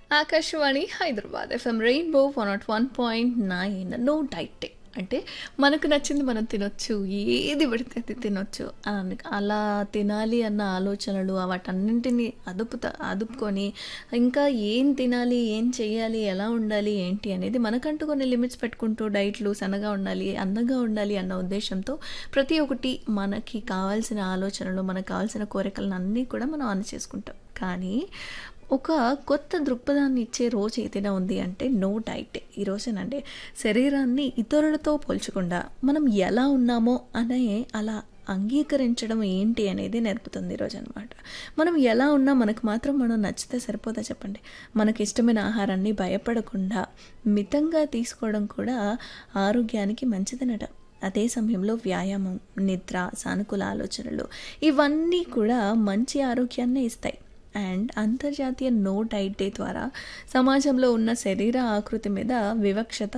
Akashvani Hyderabad F M rainbow one naught one point nine no diet అంటే మనకు నచ్చింది మనం తినొచ్చు ఏది పడితే అది తినొచ్చు అని అలా తినాలి అన్న ఆలోచనలు వాటన్నింటినీ అదుపుత అదుపుకొని ఇంకా ఏం తినాలి ఏం చేయాలి ఎలా ఉండాలి ఏంటి అనేది మనకంటూ కొన్ని లిమిట్స్ పెట్టుకుంటూ డైట్లు సన్నగా ఉండాలి అందంగా ఉండాలి అన్న ఉద్దేశంతో ప్రతి ఒక్కటి మనకి కావాల్సిన ఆలోచనలు మనకు కావాల్సిన కోరికలను అన్నీ కూడా మనం ఆన్ చేసుకుంటాం కానీ ఒక కొత్త దృక్పథాన్ని ఇచ్చే రోజు ఏదైనా ఉంది అంటే నో డైట్ ఈ రోజేనండి శరీరాన్ని ఇతరులతో పోల్చకుండా మనం ఎలా ఉన్నామో అనే అలా అంగీకరించడం ఏంటి అనేది నేర్పుతుంది ఈరోజు అనమాట మనం ఎలా ఉన్నా మనకు మాత్రం మనం నచ్చితే సరిపోదా చెప్పండి మనకి ఇష్టమైన ఆహారాన్ని భయపడకుండా మితంగా తీసుకోవడం కూడా ఆరోగ్యానికి మంచిదనట అదే సమయంలో వ్యాయామం నిద్ర సానుకూల ఆలోచనలు ఇవన్నీ కూడా మంచి ఆరోగ్యాన్ని ఇస్తాయి అండ్ అంతర్జాతీయ నో డైట్ డే ద్వారా సమాజంలో ఉన్న శరీర ఆకృతి మీద వివక్షత